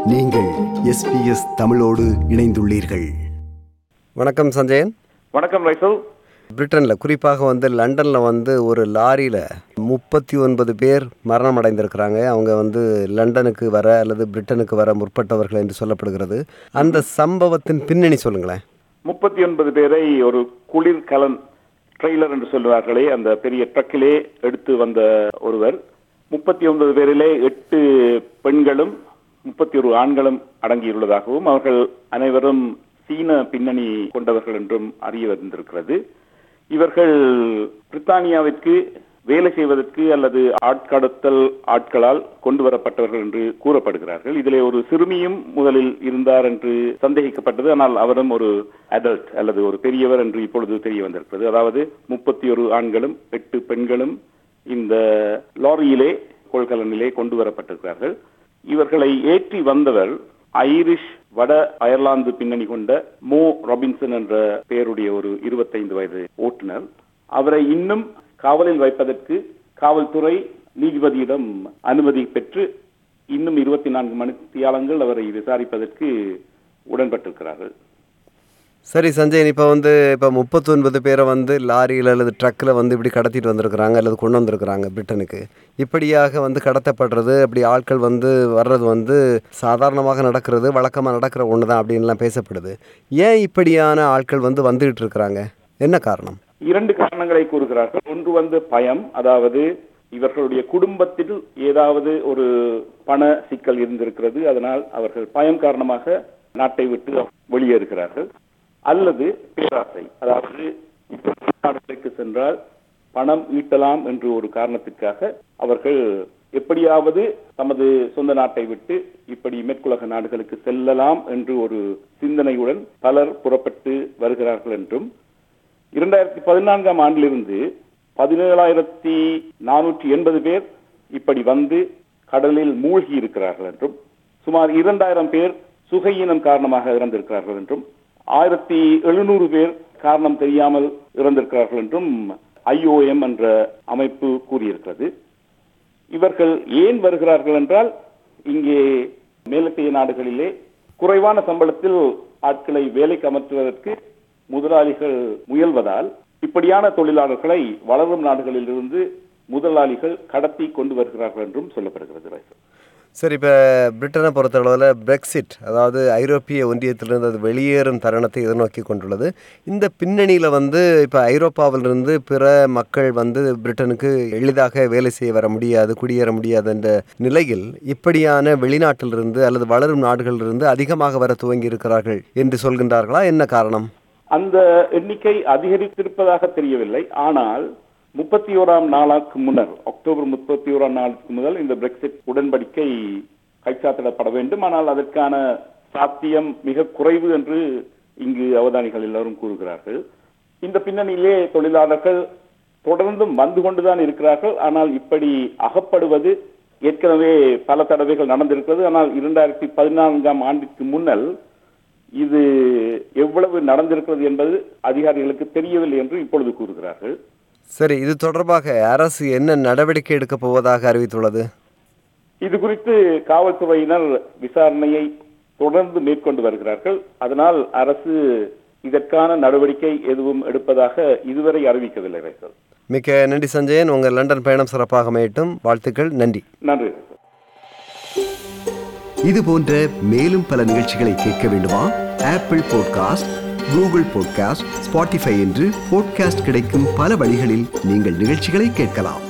நீங்கள் எஸ்பிஎஸ் தமிழோடு இணைந்துள்ளீர்கள் வணக்கம் சஞ்சயன் வணக்கம் ரைசல் பிரிட்டனில் குறிப்பாக வந்து லண்டனில் வந்து ஒரு லாரியில் முப்பத்தி ஒன்பது பேர் மரணம் அடைந்திருக்கிறாங்க அவங்க வந்து லண்டனுக்கு வர அல்லது பிரிட்டனுக்கு வர முற்பட்டவர்கள் என்று சொல்லப்படுகிறது அந்த சம்பவத்தின் பின்னணி சொல்லுங்களேன் முப்பத்தி ஒன்பது பேரை ஒரு குளிர் கலன் ட்ரெய்லர் என்று சொல்லுவார்களே அந்த பெரிய ட்ரக்கிலே எடுத்து வந்த ஒருவர் முப்பத்தி ஒன்பது பேரிலே எட்டு பெண்களும் முப்பத்தி ஒரு ஆண்களும் அடங்கியுள்ளதாகவும் அவர்கள் அனைவரும் சீன பின்னணி கொண்டவர்கள் என்றும் அறிய வந்திருக்கிறது இவர்கள் பிரித்தானியாவிற்கு வேலை செய்வதற்கு அல்லது ஆட்கடத்தல் ஆட்களால் கொண்டு வரப்பட்டவர்கள் என்று கூறப்படுகிறார்கள் இதிலே ஒரு சிறுமியும் முதலில் இருந்தார் என்று சந்தேகிக்கப்பட்டது ஆனால் அவரும் ஒரு அடல்ட் அல்லது ஒரு பெரியவர் என்று இப்பொழுது தெரிய வந்திருக்கிறது அதாவது முப்பத்தி ஒரு ஆண்களும் எட்டு பெண்களும் இந்த லாரியிலே கொள்கலனிலே கொண்டு வரப்பட்டிருக்கிறார்கள் இவர்களை ஏற்றி வந்தவர் ஐரிஷ் வட அயர்லாந்து பின்னணி கொண்ட மோ ராபின்சன் என்ற பெயருடைய ஒரு இருபத்தைந்து வயது ஓட்டுநர் அவரை இன்னும் காவலில் வைப்பதற்கு காவல்துறை நீதிபதியிடம் அனுமதி பெற்று இன்னும் இருபத்தி நான்கு மணித்தியாலங்கள் அவரை விசாரிப்பதற்கு உடன்பட்டிருக்கிறார்கள் சரி சஞ்சயன் இப்போ வந்து இப்போ முப்பத்தொன்பது பேரை வந்து லாரியில் அல்லது ட்ரக்கில் வந்து இப்படி கடத்திட்டு வந்திருக்கிறாங்க அல்லது கொண்டு வந்திருக்கிறாங்க பிரிட்டனுக்கு இப்படியாக வந்து கடத்தப்படுறது அப்படி ஆட்கள் வந்து வர்றது வந்து சாதாரணமாக நடக்கிறது வழக்கமாக நடக்கிற ஒன்று தான் அப்படின்லாம் பேசப்படுது ஏன் இப்படியான ஆட்கள் வந்து வந்துகிட்டு இருக்கிறாங்க என்ன காரணம் இரண்டு காரணங்களை கூறுகிறார்கள் ஒன்று வந்து பயம் அதாவது இவர்களுடைய குடும்பத்தில் ஏதாவது ஒரு பண சிக்கல் இருந்திருக்கிறது அதனால் அவர்கள் பயம் காரணமாக நாட்டை விட்டு வெளியேறுகிறார்கள் அல்லது பேராசை அதாவது இப்படி நாடுகளுக்கு சென்றால் பணம் ஈட்டலாம் என்று ஒரு காரணத்திற்காக அவர்கள் எப்படியாவது தமது சொந்த நாட்டை விட்டு இப்படி மேற்குலக நாடுகளுக்கு செல்லலாம் என்று ஒரு சிந்தனையுடன் பலர் புறப்பட்டு வருகிறார்கள் என்றும் இரண்டாயிரத்தி பதினான்காம் ஆண்டிலிருந்து பதினேழாயிரத்தி நானூற்றி எண்பது பேர் இப்படி வந்து கடலில் மூழ்கி இருக்கிறார்கள் என்றும் சுமார் இரண்டாயிரம் பேர் சுகையினம் காரணமாக இறந்திருக்கிறார்கள் என்றும் ஆயிரத்தி எழுநூறு பேர் காரணம் தெரியாமல் இறந்திருக்கிறார்கள் என்றும் ஐஓஎம் என்ற அமைப்பு கூறியிருக்கிறது இவர்கள் ஏன் வருகிறார்கள் என்றால் இங்கே மேலத்தைய நாடுகளிலே குறைவான சம்பளத்தில் ஆட்களை வேலைக்கு அமர்த்துவதற்கு முதலாளிகள் முயல்வதால் இப்படியான தொழிலாளர்களை வளரும் நாடுகளிலிருந்து முதலாளிகள் கடத்தி கொண்டு வருகிறார்கள் என்றும் சொல்லப்படுகிறது ரைசல் சரி இப்போ பிரிட்டனை பொறுத்தளவில் பிரெக்சிட் அதாவது ஐரோப்பிய ஒன்றியத்திலிருந்து அது வெளியேறும் தருணத்தை எதிர்நோக்கி கொண்டுள்ளது இந்த பின்னணியில் வந்து இப்போ ஐரோப்பாவிலிருந்து பிற மக்கள் வந்து பிரிட்டனுக்கு எளிதாக வேலை செய்ய வர முடியாது குடியேற முடியாது என்ற நிலையில் இப்படியான வெளிநாட்டிலிருந்து அல்லது வளரும் நாடுகளிலிருந்து அதிகமாக வர துவங்கி இருக்கிறார்கள் என்று சொல்கின்றார்களா என்ன காரணம் அந்த எண்ணிக்கை அதிகரித்திருப்பதாக தெரியவில்லை ஆனால் முப்பத்தி ஓராம் நாளாக்கு முன்னர் அக்டோபர் முப்பத்தி ஓராம் நாளுக்கு முதல் இந்த பிரெக்சிட் உடன்படிக்கை கைச்சாத்திடப்பட வேண்டும் ஆனால் அதற்கான சாத்தியம் மிக குறைவு என்று இங்கு அவதானிகள் எல்லாரும் கூறுகிறார்கள் இந்த பின்னணியிலே தொழிலாளர்கள் தொடர்ந்தும் வந்து கொண்டுதான் இருக்கிறார்கள் ஆனால் இப்படி அகப்படுவது ஏற்கனவே பல தடவைகள் நடந்திருக்கிறது ஆனால் இரண்டாயிரத்தி பதினான்காம் ஆண்டிற்கு முன்னல் இது எவ்வளவு நடந்திருக்கிறது என்பது அதிகாரிகளுக்கு தெரியவில்லை என்று இப்பொழுது கூறுகிறார்கள் சரி இது தொடர்பாக அரசு என்ன நடவடிக்கை எடுக்கப் போவதாக அறிவித்துள்ளது இது குறித்து காவல்துறையினர் விசாரணையை தொடர்ந்து மேற்கொண்டு வருகிறார்கள் அதனால் அரசு இதற்கான நடவடிக்கை எதுவும் எடுப்பதாக இதுவரை அறிவிக்கவில்லை ரைசல் மிக்க நன்றி சஞ்சயன் உங்கள் லண்டன் பயணம் சிறப்பாக அமையட்டும் வாழ்த்துக்கள் நன்றி நன்றி ரைசல் இது போன்ற மேலும் பல நிகழ்ச்சிகளை கேட்க வேண்டுமா Apple podcast Google podcast Spotify என்று பாட்காஸ்ட் கிடைக்கும் பல வழிகளில் நீங்கள் நிகழ்ச்சிகளை கேட்கலாம்